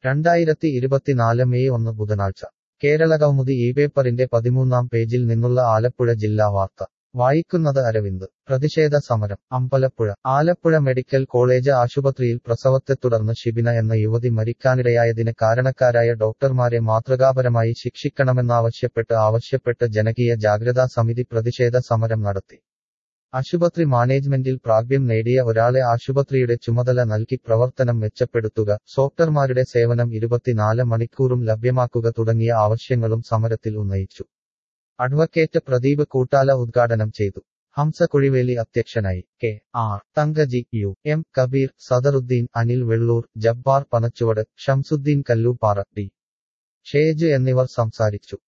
രണ്ടായിരത്തി ഇരുപത്തിനാല് മെയ് ഒന്ന് ബുധനാഴ്ച കേരളകൗമുദി ഈ പേപ്പറിന്റെ പതിമൂന്നാം പേജിൽ നിന്നുള്ള ആലപ്പുഴ ജില്ലാ വാർത്ത വായിക്കുന്നത് അരവിന്ദ് പ്രതിഷേധ സമരം അമ്പലപ്പുഴ ആലപ്പുഴ മെഡിക്കൽ കോളേജ് ആശുപത്രിയിൽ പ്രസവത്തെ തുടർന്ന് ഷിബിന എന്ന യുവതി മരിക്കാനിടയായതിന് കാരണക്കാരായ ഡോക്ടർമാരെ മാതൃകാപരമായി ശിക്ഷിക്കണമെന്നാവശ്യപ്പെട്ട് ആവശ്യപ്പെട്ട് ജനകീയ ജാഗ്രതാ സമിതി പ്രതിഷേധ സമരം നടത്തി ആശുപത്രി മാനേജ്മെന്റിൽ പ്രാഗ്യം നേടിയ ഒരാളെ ആശുപത്രിയുടെ ചുമതല നൽകി പ്രവർത്തനം മെച്ചപ്പെടുത്തുക ഡോക്ടർമാരുടെ സേവനം ഇരുപത്തിനാല് മണിക്കൂറും ലഭ്യമാക്കുക തുടങ്ങിയ ആവശ്യങ്ങളും സമരത്തിൽ ഉന്നയിച്ചു അഡ്വക്കേറ്റ് പ്രദീപ് കൂട്ടാല ഉദ്ഘാടനം ചെയ്തു ഹംസ കുഴിവേലി അധ്യക്ഷനായി K R Thankaji U M Kabeer Sadaruddeen Anil Vellur Jabbar Panachuvadu Shamsuddeen Kallooppara D Shej എന്നിവർ സംസാരിച്ചു